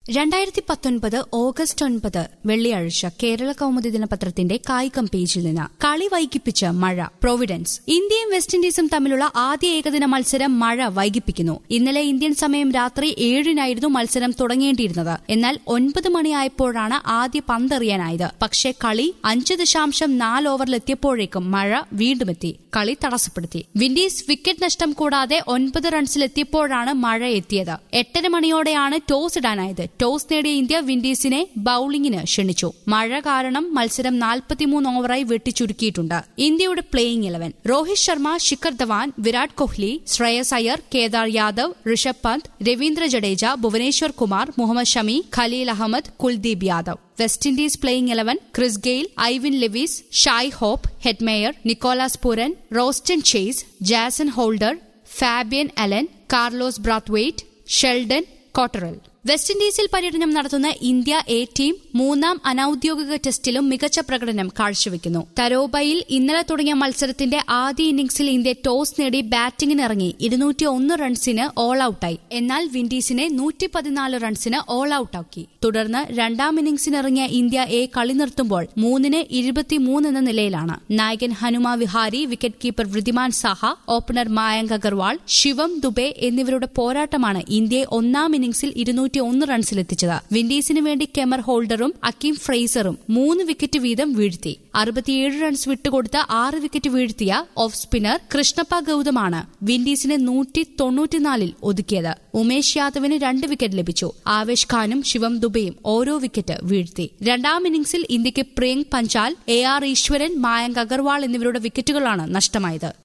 രണ്ടായിരത്തി പത്തൊൻപത് ഓഗസ്റ്റ് ഒൻപത് വെള്ളിയാഴ്ച കേരള കൗമുദി ദിനപത്രത്തിന്റെ കായികം പേജിൽ നിന്ന് കളി വൈകിപ്പിച്ച് മഴ പ്രൊവിഡൻസ് ഇന്ത്യയും വെസ്റ്റ് ഇൻഡീസും തമ്മിലുള്ള ആദ്യ ഏകദിന മത്സരം മഴ വൈകിപ്പിക്കുന്നു ഇന്നലെ ഇന്ത്യൻ സമയം രാത്രി ഏഴിനായിരുന്നു മത്സരം തുടങ്ങേണ്ടിയിരുന്നത് എന്നാൽ ഒൻപത് മണിയായപ്പോഴാണ് ആദ്യ പന്തെറിയാനായത് പക്ഷേ കളി അഞ്ച് ദശാംശം നാല് ഓവറിലെത്തിയപ്പോഴേക്കും മഴ വീണ്ടുമെത്തി കളി തടസ്സപ്പെടുത്തി വിൻഡീസ് വിക്കറ്റ് നഷ്ടം കൂടാതെ ഒൻപത് റൺസിലെത്തിയപ്പോഴാണ് മഴ എത്തിയത് എട്ടര മണിയോടെയാണ് ടോസ് ഇടാനായത് ടോസ് നേടിയ ഇന്ത്യ വിൻഡീസിനെ ബൌളിംഗിന് ക്ഷണിച്ചു മഴ കാരണം മത്സരം നാൽപ്പത്തിമൂന്ന് ഓവറായി വെട്ടിച്ചുരുക്കിയിട്ടുണ്ട് ഇന്ത്യയുടെ playing eleven Rohit Sharma Shikhar Dhawan Virat Kohli Shreyas Iyer Kedar Yadav Rishabh Pant Ravindra Jadeja Bhuvneshwar Kumar Mohammed Shami Khaleel Ahmed Kuldeep Yadav West Indies playing eleven Chris Gayle Evin Lewis Shai Hope Hetmyer Nicholas Pooran Roston Chase Jason Holder Fabian Allen Carlos Brathwaite Sheldon Cottrell West ഇൻഡീസിൽ പര്യടനം നടത്തുന്ന ഇന്ത്യ എ ടീം മൂന്നാം അനൌദ്യോഗിക ടെസ്റ്റിലും മികച്ച പ്രകടനം കാഴ്ചവെക്കുന്നു തരോബയിൽ ഇന്നലെ തുടങ്ങിയ മത്സരത്തിന്റെ ആദ്യ ഇന്നിംഗ്സിൽ ഇന്ത്യ ടോസ് നേടി ബാറ്റിംഗിനിറങ്ങി ഇരുന്നൂറ്റി ഒന്ന് റൺസിന് ഓൾ ഔട്ടായി എന്നാൽ വിൻഡീസിനെ നൂറ്റി പതിനാല് റൺസിന് ഓൾ ഔട്ടാക്കി തുടർന്ന് രണ്ടാം ഇന്നിംഗ്സിനിറങ്ങിയ ഇന്ത്യ എ കളി നിർത്തുമ്പോൾ മൂന്നിന് ഇരുപത്തിമൂന്ന് എന്ന നിലയിലാണ് നായകൻ Hanuma Vihari wicket keeper Wriddhiman Saha opener Mayank Agarwal Shivam Dube എന്നിവരുടെ പോരാട്ടമാണ് ഇന്ത്യയെ ഒന്നാം ഇന്നിംഗ്സിൽ ഇരുന്നൂറ്റി ഒന്ന് റൺസിലെത്തിച്ചത് വിൻഡീസിന് വേണ്ടി കെമർ ഹോൾഡറും അക്കീം ഫ്രേസറും മൂന്ന് വിക്കറ്റ് വീതം വീഴ്ത്തി അറുപത്തിയേഴ് റൺസ് വിട്ടുകൊടുത്ത് ആറ് വിക്കറ്റ് വീഴ്ത്തിയ ഓഫ് സ്പിന്നർ കൃഷ്ണപ്പ ഗൌതമാണ് വിൻഡീസിനെ നൂറ്റി തൊണ്ണൂറ്റിനാലിൽ ഒതുക്കിയത് ഉമേഷ് യാദവിന് രണ്ട് വിക്കറ്റ് ലഭിച്ചു ആവേശ് ഖാനും ശിവം ദുബെയും ഓരോ വിക്കറ്റ് വീഴ്ത്തി രണ്ടാം ഇന്നിംഗ്സിൽ ഇന്ത്യക്ക് പ്രിയങ്ക് പഞ്ചാൽ എ ആർ ഈശ്വരൻ മായങ്ക് അഗർവാൾ എന്നിവരുടെ വിക്കറ്റുകളാണ് നഷ്ടമായത്